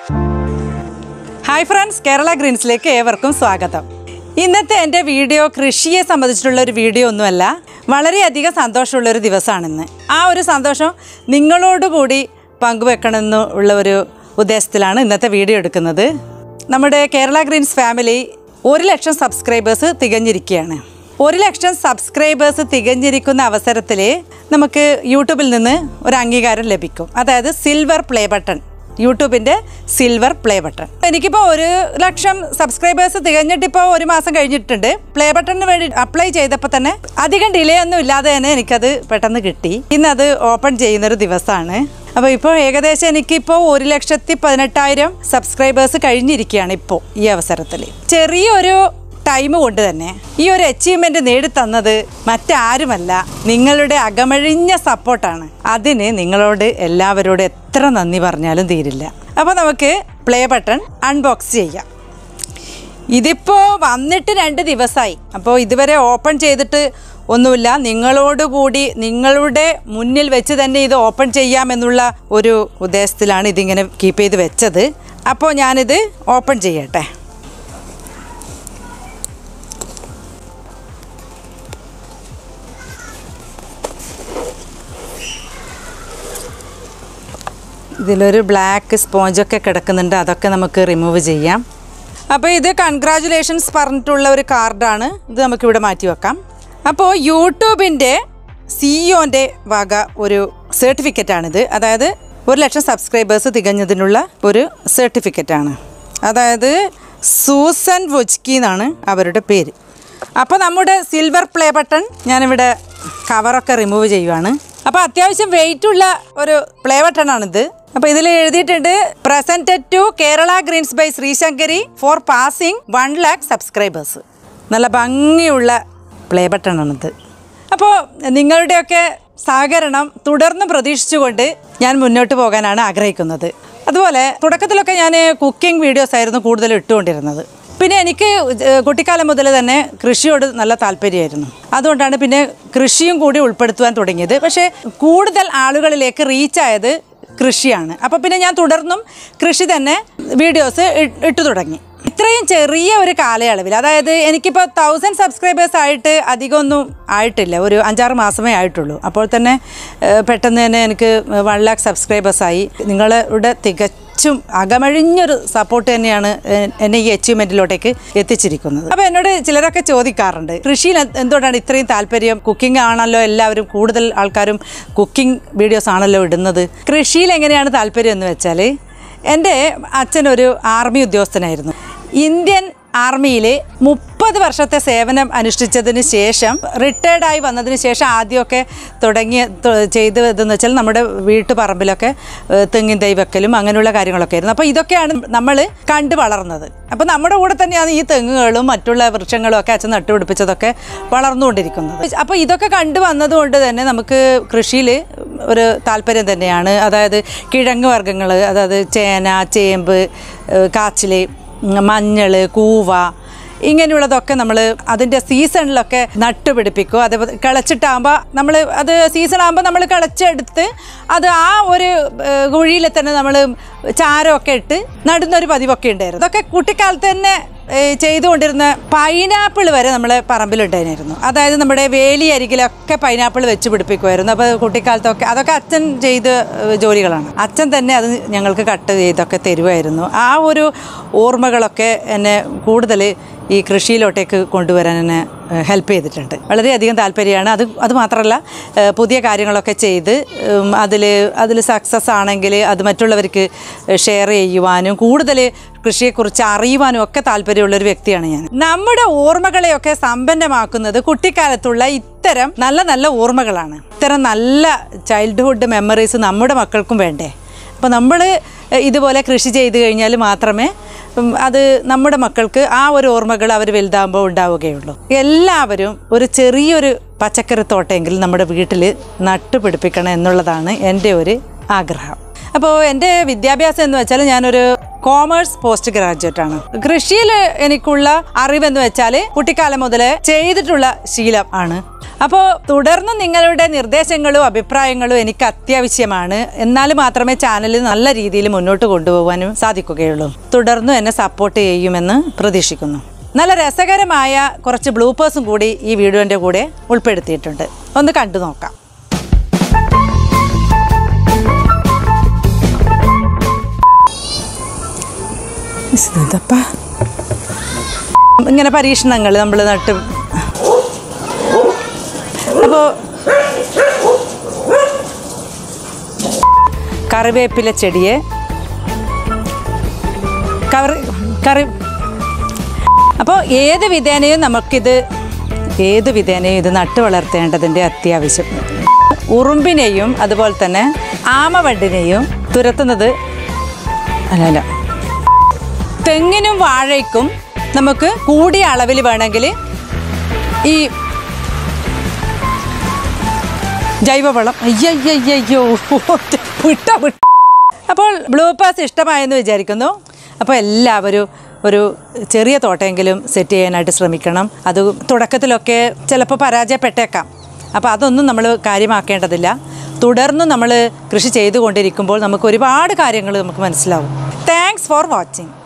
hi friends Kerala ഗ്രീൻസിലേക്ക് ഏവർക്കും സ്വാഗതം ഇന്നത്തെ എൻ്റെ വീഡിയോ കൃഷിയെ സംബന്ധിച്ചിട്ടുള്ള ഒരു വീഡിയോ ഒന്നുമല്ല വളരെയധികം സന്തോഷമുള്ള ഒരു ദിവസമാണിന്ന് ആ ഒരു സന്തോഷം നിങ്ങളോടുകൂടി പങ്കുവെക്കണമെന്ന് ഉള്ള ഒരു ഉദ്ദേശത്തിലാണ് ഇന്നത്തെ വീഡിയോ എടുക്കുന്നത് നമ്മുടെ കേരള ഗ്രീൻസ് ഫാമിലി ഒരു ലക്ഷം സബ്സ്ക്രൈബേഴ്സ് തികഞ്ഞിരിക്കുകയാണ് ഒരു ലക്ഷം സബ്സ്ക്രൈബേഴ്സ് തികഞ്ഞിരിക്കുന്ന അവസരത്തിൽ നമുക്ക് യൂട്യൂബിൽ നിന്ന് ഒരു അംഗീകാരം ലഭിക്കും അതായത് സിൽവർ പ്ലേ ബട്ടൺ യൂട്യൂബിൻ്റെ സിൽവർ പ്ലേ ബട്ടൺ എനിക്കിപ്പോൾ ഒരു ലക്ഷം സബ്സ്ക്രൈബേഴ്സ് തികഞ്ഞിട്ടിപ്പോൾ ഒരു മാസം കഴിഞ്ഞിട്ടുണ്ട് പ്ലേ ബട്ടണിന് വേണ്ടി അപ്ലൈ ചെയ്തപ്പോൾ തന്നെ അധികം ഡിലേ ഒന്നും ഇല്ലാതെ തന്നെ എനിക്കത് പെട്ടെന്ന് കിട്ടി ഇന്ന് അത് ഓപ്പൺ ചെയ്യുന്നൊരു ദിവസമാണ് അപ്പോൾ ഇപ്പോൾ ഏകദേശം എനിക്കിപ്പോൾ ഒരു ലക്ഷത്തി പതിനെട്ടായിരം സബ്സ്ക്രൈബേഴ്സ് കഴിഞ്ഞിരിക്കുകയാണ് ഇപ്പോൾ ഈ അവസരത്തിൽ ചെറിയൊരു ടൈം കൊണ്ട് തന്നെ ഈ ഒരു അച്ചീവ്മെന്റ് നേടിത്തന്നത് മറ്റാരുമല്ല നിങ്ങളുടെ അകമഴിഞ്ഞ സപ്പോർട്ടാണ് അതിന് നിങ്ങളോട് എല്ലാവരോടും എത്ര നന്ദി പറഞ്ഞാലും തീരില്ല അപ്പോൾ നമുക്ക് പ്ലേ ബട്ടൺ അൺബോക്സ് ചെയ്യാം ഇതിപ്പോൾ വന്നിട്ട് രണ്ട് ദിവസമായി അപ്പോൾ ഇതുവരെ ഓപ്പൺ ചെയ്തിട്ട് ഒന്നുമില്ല നിങ്ങളോടുകൂടി നിങ്ങളുടെ മുന്നിൽ വെച്ച് തന്നെ ഇത് ഓപ്പൺ ചെയ്യാമെന്നുള്ള ഒരു ഉദ്ദേശത്തിലാണ് ഇതിങ്ങനെ കീപ്പ് ചെയ്ത് വെച്ചത് അപ്പോൾ ഞാനിത് ഓപ്പൺ ചെയ്യട്ടെ ഇതിലൊരു ബ്ലാക്ക് സ്പോഞ്ചൊക്കെ കിടക്കുന്നുണ്ട് അതൊക്കെ നമുക്ക് റിമൂവ് ചെയ്യാം അപ്പോൾ ഇത് കൺഗ്രാജുലേഷൻസ് പറഞ്ഞിട്ടുള്ള ഒരു കാർഡാണ് ഇത് നമുക്കിവിടെ മാറ്റി വെക്കാം അപ്പോൾ യൂട്യൂബിൻ്റെ സിഇഒൻ്റെ വക ഒരു സർട്ടിഫിക്കറ്റാണിത് അതായത് ഒരു ലക്ഷം സബ്സ്ക്രൈബേഴ്സ് തികഞ്ഞതിനുള്ള ഒരു സർട്ടിഫിക്കറ്റാണ് അതായത് സൂസൻ വൊച്കി എന്നാണ് അവരുടെ പേര് അപ്പോൾ നമ്മുടെ സിൽവർ പ്ലേ ബട്ടൺ ഞാനിവിടെ കവറൊക്കെ റിമൂവ് ചെയ്യുവാണ് അപ്പോൾ അത്യാവശ്യം വെയിറ്റ് ഉള്ള ഒരു പ്ലേ ബട്ടൺ ആണിത് അപ്പോൾ ഇതിൽ എഴുതിയിട്ടുണ്ട് presented to Kerala greens by Sreesankari for passing one lakh subscribers നല്ല ഭംഗിയുള്ള പ്ലേ ബട്ടൺ ആണിത് അപ്പോൾ നിങ്ങളുടെയൊക്കെ സഹകരണം തുടർന്ന് പ്രതീക്ഷിച്ചുകൊണ്ട് ഞാൻ മുന്നോട്ട് പോകാനാണ് ആഗ്രഹിക്കുന്നത് അതുപോലെ തുടക്കത്തിലൊക്കെ ഞാൻ കുക്കിംഗ് വീഡിയോസ് ആയിരുന്നു കൂടുതൽ ഇട്ടുകൊണ്ടിരുന്നത് പിന്നെ എനിക്ക് ഏഹ് കുട്ടിക്കാലം മുതൽ തന്നെ കൃഷിയോട് നല്ല താല്പര്യമായിരുന്നു അതുകൊണ്ടാണ് പിന്നെ കൃഷിയും കൂടി ഉൾപ്പെടുത്തുവാൻ തുടങ്ങിയത് പക്ഷേ കൂടുതൽ ആളുകളിലേക്ക് റീച്ചായത് കൃഷിയാണ് അപ്പോൾ പിന്നെ ഞാൻ തുടർന്നും കൃഷി തന്നെ വീഡിയോസ് ഇട്ടു തുടങ്ങി ഇത്രയും ചെറിയ ഒരു കാലയളവിൽ അതായത് എനിക്കിപ്പോൾ തൗസൻഡ് സബ്സ്ക്രൈബേഴ്സ് ആയിട്ട് അധികമൊന്നും ആയിട്ടില്ല ഒരു അഞ്ചാറ് മാസമേ ആയിട്ടുള്ളൂ അപ്പോൾ തന്നെ ഏഹ്, പെട്ടെന്ന് തന്നെ എനിക്ക് വൺ ലാക്ക് സബ്സ്ക്രൈബേഴ്സായി നിങ്ങളുടെ തികച്ചും അകമഴിഞ്ഞൊരു സപ്പോർട്ട് തന്നെയാണ് എ- എന്നെ ഈ അച്ചീവ്മെൻറ്റിലോട്ടേക്ക് എത്തിച്ചിരിക്കുന്നത് അപ്പോൾ എന്നോട് ചിലരൊക്കെ ചോദിക്കാറുണ്ട് കൃഷിയിൽ എന്ത് എന്തുകൊണ്ടാണ് ഇത്രയും താല്പര്യം കുക്കിംഗ് ആണല്ലോ എല്ലാവരും കൂടുതൽ ആൾക്കാരും കുക്കിംഗ് വീഡിയോസ് ആണല്ലോ ഇടുന്നത് കൃഷിയിൽ എങ്ങനെയാണ് താല്പര്യം എന്ന് വെച്ചാൽ എൻ്റെ അച്ഛനൊരു ആർമി ഉദ്യോഗസ്ഥനായിരുന്നു ഇന്ത്യൻ ആർമിയിൽ മുപ്പത് വർഷത്തെ സേവനം അനുഷ്ഠിച്ചതിന് ശേഷം റിട്ടയർഡായി വന്നതിന് ശേഷം ആദ്യമൊക്കെ തുടങ്ങിയ ത- ചെയ്തതെന്ന് വെച്ചാൽ നമ്മുടെ വീട്ടുപറമ്പിലൊക്കെ ഏഹ്, തെങ്ങിൻ തൈ വെക്കലും അങ്ങനെയുള്ള കാര്യങ്ങളൊക്കെ ആയിരുന്നു അപ്പോൾ ഇതൊക്കെയാണ് നമ്മൾ കണ്ടു വളർന്നത് അപ്പോൾ നമ്മുടെ കൂടെ തന്നെയാണ് ഈ തെങ്ങുകളും മറ്റുള്ള വൃക്ഷങ്ങളും ഒക്കെ അച്ഛൻ നട്ടുപിടിപ്പിച്ചതൊക്കെ വളർന്നുകൊണ്ടിരിക്കുന്നത് അപ്പോൾ ഇതൊക്കെ കണ്ടു വന്നതുകൊണ്ട് തന്നെ നമുക്ക് കൃഷിയിൽ ഒരു താല്പര്യം തന്നെയാണ് അതായത് കിഴങ്ങ് വർഗ്ഗങ്ങൾ അതായത് ചേന ചേമ്പ് ഏഹ്, കാച്ചിൽ മഞ്ഞൾ കൂവ ഇങ്ങനെയുള്ളതൊക്കെ നമ്മൾ അതിൻ്റെ സീസണിലൊക്കെ നട്ടുപിടിപ്പിക്കും അതേപോലെ കിളച്ചിട്ടാകുമ്പോൾ നമ്മൾ അത് സീസൺ ആകുമ്പോൾ നമ്മൾ കിളച്ചെടുത്ത് അത് ആ ഒരു ഏഹ്, കുഴിയിൽ തന്നെ നമ്മൾ ചാരമൊക്കെ ഇട്ട് നടുന്നൊരു പതിവൊക്കെ ഉണ്ടായിരുന്നു അതൊക്കെ കുട്ടിക്കാലത്ത് തന്നെ ഏഹ്, ചെയ്തുകൊണ്ടിരുന്ന പൈനാപ്പിൾ വരെ നമ്മളെ പറമ്പിലുണ്ടായിരുന്നു അതായത് നമ്മുടെ വേലി അരികിലൊക്കെ പൈനാപ്പിൾ വെച്ച് പിടിപ്പിക്കുമായിരുന്നു അപ്പോൾ കുട്ടിക്കാലത്തൊക്കെ അതൊക്കെ അച്ഛൻ ചെയ്ത ഏഹ്, ജോലികളാണ് അച്ഛൻ തന്നെ അത് ഞങ്ങൾക്ക് കട്ട് ചെയ്തൊക്കെ തരുമായിരുന്നു ആ ഒരു ഓർമ്മകളൊക്കെ എന്നെ കൂടുതൽ ഈ കൃഷിയിലോട്ടേക്ക് കൊണ്ടുവരാൻ എന്നെ ഹെൽപ്പ് ചെയ്തിട്ടുണ്ട് വളരെയധികം താല്പര്യമാണ് അത് അത് മാത്രമല്ല ഏഹ്, പുതിയ കാര്യങ്ങളൊക്കെ ചെയ്ത് അതിൽ അതിൽ സക്സസ് ആണെങ്കിൽ അത് മറ്റുള്ളവർക്ക് ഷെയർ ചെയ്യുവാനും കൂടുതൽ കൃഷിയെക്കുറിച്ച് അറിയുവാനും ഒക്കെ താല്പര്യമുള്ള ഒരു വ്യക്തിയാണ് ഞാൻ നമ്മുടെ ഓർമ്മകളെയൊക്കെ സമ്പന്നമാക്കുന്നത് കുട്ടിക്കാലത്തുള്ള ഇത്തരം നല്ല നല്ല ഓർമ്മകളാണ് ഇത്തരം നല്ല ചൈൽഡ്ഹുഡ് മെമ്മറീസ് നമ്മുടെ മക്കൾക്കും വേണ്ടേ അപ്പോൾ നമ്മൾ ഇതുപോലെ കൃഷി ചെയ്ത് കഴിഞ്ഞാൽ മാത്രമേ ഉം, അത് നമ്മുടെ മക്കൾക്ക് ആ ഒരു ഓർമ്മകൾ അവർ വലുതാകുമ്പോൾ ഉണ്ടാവുകയുള്ളൂ എല്ലാവരും ഒരു ചെറിയൊരു പച്ചക്കറി തോട്ടമെങ്കിലും നമ്മുടെ വീട്ടിൽ നട്ടുപിടിപ്പിക്കണം എന്നുള്ളതാണ് എൻ്റെ ഒരു ആഗ്രഹം അപ്പോൾ എൻ്റെ വിദ്യാഭ്യാസം എന്ന് വെച്ചാൽ ഞാനൊരു കോമേഴ്സ് പോസ്റ്റ് ഗ്രാജുവേറ്റ് ആണ് കൃഷിയിൽ എനിക്കുള്ള അറിവെന്ന് വെച്ചാൽ കുട്ടിക്കാലം മുതൽ ചെയ്തിട്ടുള്ള ശീലം ആണ് അപ്പോൾ തുടർന്ന് നിങ്ങളുടെ നിർദ്ദേശങ്ങളും അഭിപ്രായങ്ങളും എനിക്ക് അത്യാവശ്യമാണ് എന്നാൽ മാത്രമേ ചാനൽ നല്ല രീതിയിൽ മുന്നോട്ട് കൊണ്ടുപോകാനും സാധിക്കുകയുള്ളൂ തുടർന്ന് എന്നെ സപ്പോർട്ട് ചെയ്യുമെന്ന് പ്രതീക്ഷിക്കുന്നു നല്ല രസകരമായ കുറച്ച് ബ്ലൂപ്പേഴ്സും കൂടി ഈ വീഡിയോൻ്റെ കൂടെ ഉൾപ്പെടുത്തിയിട്ടുണ്ട് ഒന്ന് കണ്ടു നോക്കാം ഇതപ്പാ ഇങ്ങനെ പരീക്ഷണങ്ങൾ നമ്മൾ നട്ട് അപ്പോൾ കറിവേപ്പില ചെടിയെ കറി കറി അപ്പോൾ ഏത് വിധേനയും നമുക്കിത് ഏത് വിധേനയും ഇത് നട്ടു വളർത്തേണ്ടതിൻ്റെ അത്യാവശ്യം ഉറുമ്പിനെയും അതുപോലെ തന്നെ ആമവണ്ടിനെയും തുരത്തുന്നത് അല്ല അല്ല തെങ്ങിനും വാഴയ്ക്കും നമുക്ക് കൂടിയ അളവിൽ വേണമെങ്കിൽ ഈ ജൈവവളം അയ്യയ്യോ വിട്ട വിട്ട അപ്പോൾ ബ്ലൂ പാസ് ഇഷ്ടമായെന്ന് വിചാരിക്കുന്നു അപ്പോൾ എല്ലാവരും ഒരു ചെറിയ തോട്ടമെങ്കിലും സെറ്റ് ചെയ്യാനായിട്ട് ശ്രമിക്കണം അത് തുടക്കത്തിലൊക്കെ ചിലപ്പോൾ പരാജയപ്പെട്ടേക്കാം അപ്പോൾ അതൊന്നും നമ്മൾ കാര്യമാക്കേണ്ടതില്ല തുടർന്ന് നമ്മൾ കൃഷി ചെയ്തുകൊണ്ടിരിക്കുമ്പോൾ നമുക്ക് ഒരുപാട് കാര്യങ്ങൾ നമുക്ക് മനസ്സിലാവും താങ്ക്സ് ഫോർ വാച്ചിങ്